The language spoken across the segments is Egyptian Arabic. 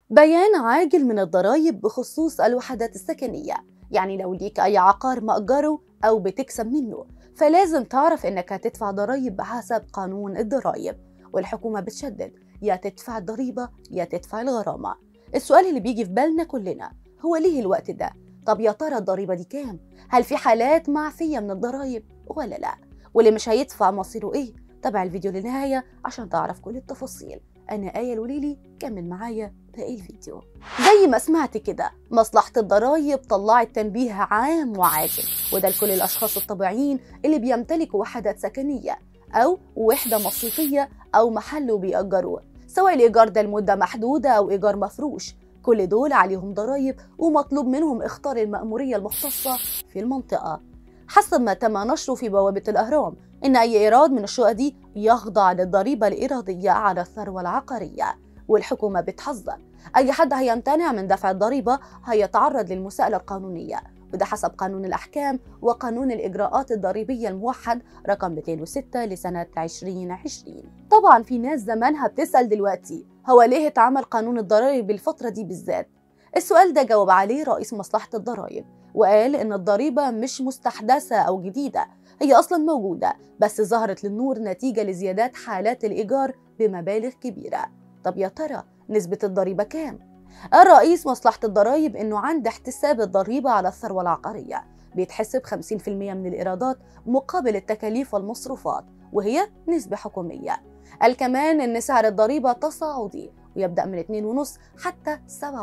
بيان عاجل من الضرائب بخصوص الوحدات السكنية يعني لو ليك أي عقار مأجره أو بتكسب منه فلازم تعرف إنك هتدفع ضرائب بحسب قانون الضرائب والحكومة بتشدد يا تدفع الضريبة يا تدفع الغرامة السؤال اللي بيجي في بالنا كلنا هو ليه الوقت ده؟ طب يا ترى الضريبة دي كام؟ هل في حالات معفية من الضرائب ولا لا؟ واللي مش هيدفع مصيره ايه؟ تابع الفيديو للنهاية عشان تعرف كل التفاصيل أنا آية الوليلي كمل معايا باقي الفيديو زي ما سمعت كده مصلحة الضرايب طلعت تنبيه عام وعاجل وده لكل الأشخاص الطبيعيين اللي بيمتلكوا وحدات سكنية أو وحدة مصيفية أو محل وبيأجروه سواء الإيجار ده لمدة محدودة أو إيجار مفروش كل دول عليهم ضرايب ومطلوب منهم اختار المأمورية المختصة في المنطقة حسب ما تم نشره في بوابة الأهرام إن أي إيراد من الشقق دي يخضع للضريبة الإيرادية على الثروة العقارية والحكومة بتحذر أي حد هيمتنع من دفع الضريبة هيتعرض للمساءلة القانونية وده حسب قانون الأحكام وقانون الإجراءات الضريبية الموحد رقم 206 لسنة 2020 طبعا في ناس زمانها بتسأل دلوقتي هو ليه اتعمل قانون الضرائب بالفترة دي بالذات؟ السؤال ده جاوب عليه رئيس مصلحة الضرائب وقال إن الضريبة مش مستحدثة أو جديدة هي أصلا موجودة بس ظهرت للنور نتيجة لزيادات حالات الإيجار بمبالغ كبيرة طب يا ترى نسبة الضريبة كام؟ الرئيس مصلحة الضرائب إنه عند احتساب الضريبة على الثروة العقارية بيتحسب 50% من الإيرادات مقابل التكاليف والمصروفات وهي نسبة حكومية قال كمان إن سعر الضريبة تصاعدي ويبدأ من 2.5 حتى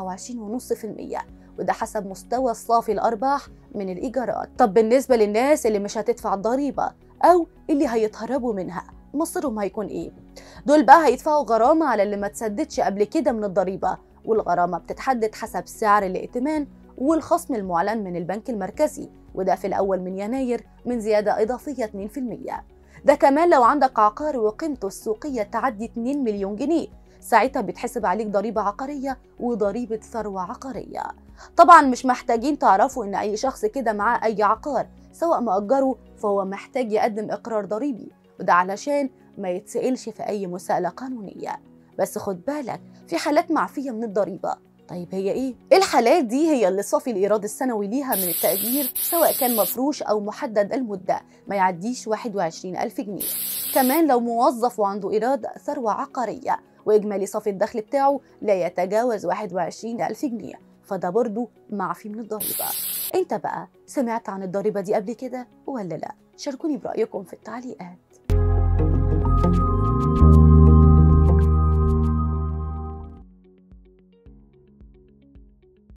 27.5% وده حسب مستوى الصافي الأرباح من الإيجارات طب بالنسبة للناس اللي مش هتدفع الضريبة أو اللي هيتهربوا منها مصيرهم هيكون إيه؟ دول بقى هيدفعوا غرامة على اللي ما تسددش قبل كده من الضريبة والغرامة بتتحدد حسب سعر الائتمان والخصم المعلن من البنك المركزي وده في الأول من يناير من زيادة إضافية 2% ده كمان لو عندك عقار وقيمته السوقية تعدي 2 مليون جنيه ساعتها بيتحسب عليك ضريبة عقارية وضريبة ثروة عقارية طبعا مش محتاجين تعرفوا ان اي شخص كده معاه اي عقار سواء مأجره فهو محتاج يقدم اقرار ضريبي وده علشان ما يتسألش في اي مساءلة قانونية بس خد بالك في حالات معفية من الضريبة طيب هي ايه؟ الحالات دي هي اللي صافي الايراد السنوي ليها من التأجير سواء كان مفروش او محدد المدة ما يعديش 21 ألف جنيه كمان لو موظف وعنده ايراد ثروة عقارية وإجمالي صافي الدخل بتاعه لا يتجاوز 21 ألف جنيه فده برضه معفي من الضريبة انت بقى سمعت عن الضريبة دي قبل كده ولا لا؟ شاركوني برأيكم في التعليقات